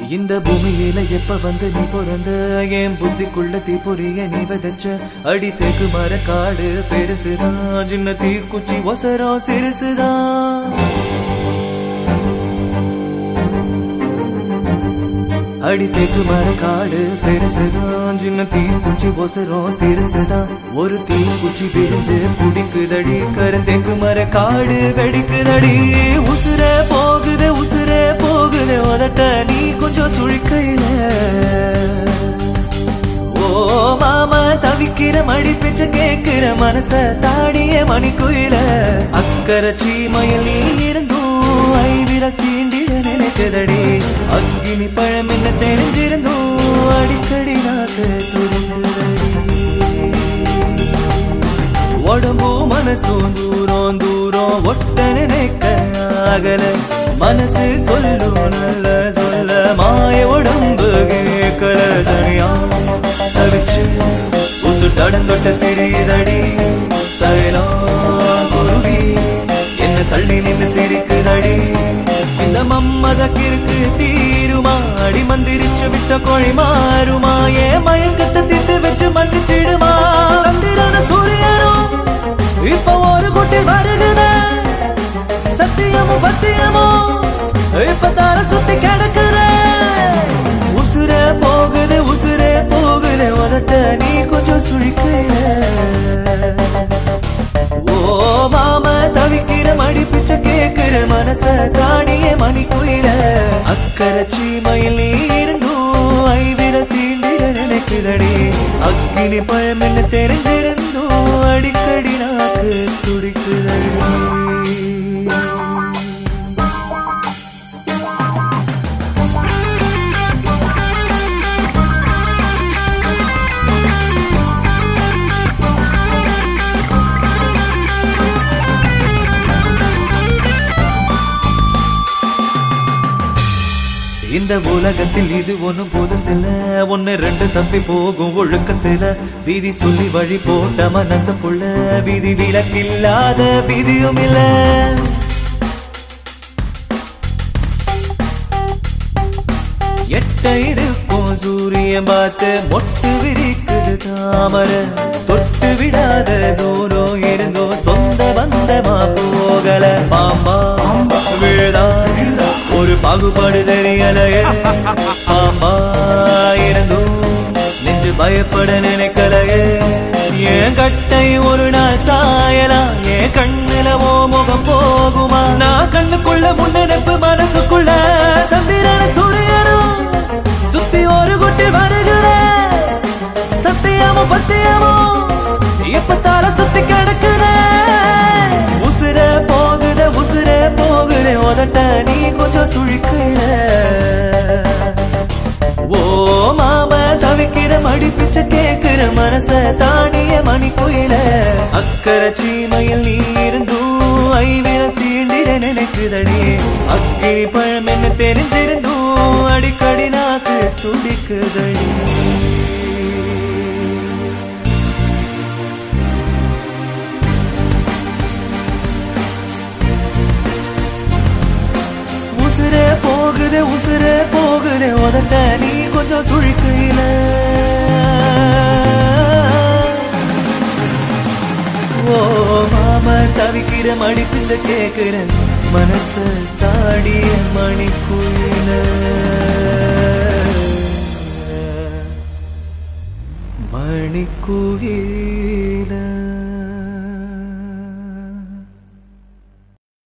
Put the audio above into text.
இந்த பூமியில எப்ப வந்து நீ பிறந்த என் புத்திக்குள்ள தீ பொறிய நீ விதைச்ச அடி தேக்கு மர காடு பெருசுதான் சின்ன தீக்குச்சி ஒசரம் சிறுசுதான் அடி தேக்கு மர காடு பெருசுதான் சின்ன தீக்குச்சி ஒசரம் சிறுசுதான் ஒரு தீக்குச்சி விழுந்து புடிக்குதடி கருந்தேக்கு மர காடு வெடிக்குதடி உசுர போகுது உசுர போகுது உதட்ட நீ கொஞ்சம் சுழிக்கையில ஓ மாமா தவிக்கிற மடி பிச்ச கேக்குற மனச தாடிய மணிக்குயில அக்கறை சீமையில் நீ இருந்தும் ஐவிர தீண்டிட நினைக்குதடி அக்கினி பழம் என்ன தெரிஞ்சிருந்தும் அடிக்கடி நாக்கு துடிக்குதடி உடம்பு மனசும் தூரம் தூரம் ஒட்ட நினைக்க அகல மனசு சொல்லும் நல்ல சொல்ல மாய உடம்பு கேட்கல தனியா தவிச்சு உசு தடங்கொட்ட தெரியுதடி தைலம் குருவி என்ன தள்ளி நின்று சிரிக்குதடி இந்த மம்மத கிறுக்கு தீருமா அடி மந்திரிச்சு விட்ட கோழி மாறுமா ஏ மயக்கத்தை திட்டு வச்சு மன்னிச்சிடுமா சந்திரன சூரியனும் இப்ப ஒரு குட்டி வருகுத சத்தியமும் பத்தியமும் இப்ப தார சுத்தி கிடக்குற உசுர போகுது உசுர போகுது உதட்ட நீ கொஞ்சம் சுழிக்கையில ஓ மாம தவிக்கிற மடி பிச்சை கேக்குற மனச தாடிய மணி குயில அக்கறை சீமையில் நீ இருந்தும் ஐவிர தீண்டிட நினைக்குதடி அக்கினி பழம் என்ன தெரிஞ்சிருந்தும் அடிக்கடி நாக்கு துடிக்குதடி இந்த உலகத்தில் இது ஒண்ணும் புதுசில்ல ஒன்னு ரெண்டு தப்பி போகும் ஒழுக்கத்துல வீதி சொல்லி வழி போட்ட மனசுக்குள்ள விதி விலக்கில்லாத விதியும் இல்ல எட்ட இருக்கும் சூரியன் பார்த்து மொட்டு விரிக்குது தாமர தொட்டு விடாத தூரம் இருந்தோ சொந்த பந்தமா போகல பாம்பா விழுதா ஒரு பாகுபாடு தெரியலையே பாம்பா இருந்தும் நெஞ்சு பயப்பட நினைக்கலையே என் கட்டை ஒரு நாள் சாயலாம் என் கண்ணுல ஓ முகம் போகுமா நான் கண்ணுக்குள்ள முன்னெடுப்பு மனசுக்குள்ள சந்திரன சூரியனும் சுத்தி ஒரு குட்டி வருகிற சத்தியமும் பத்தியமும் இப்ப தல சுத்தி கிடக்குற உசுர போகுத உசுர போகுற உதட்ட நீ கொஞ்சம் சுழிக்கிற ஓ மாம தவிக்கிற மடி பிச்சை கேக்குற மனச தானிய மணி குயில அக்கறை சீமையில் நீ இருந்தும் ஐவிர தீண்டிட நினைக்குதடி அக்கினி பழம் என்ன தெரிஞ்சிருந்தும் அடிக்கடி நாக்கு துடிக்குதடி உசுரே போகுது உசுரே போகுது உதட்ட நீ கொஞ்சம் சுழிக்கையில ஓ மாமா தவிக்கிற மடிப்பிச்ச கேக்குற மனச தாடிய மணிக்குயில மணிக்குயில்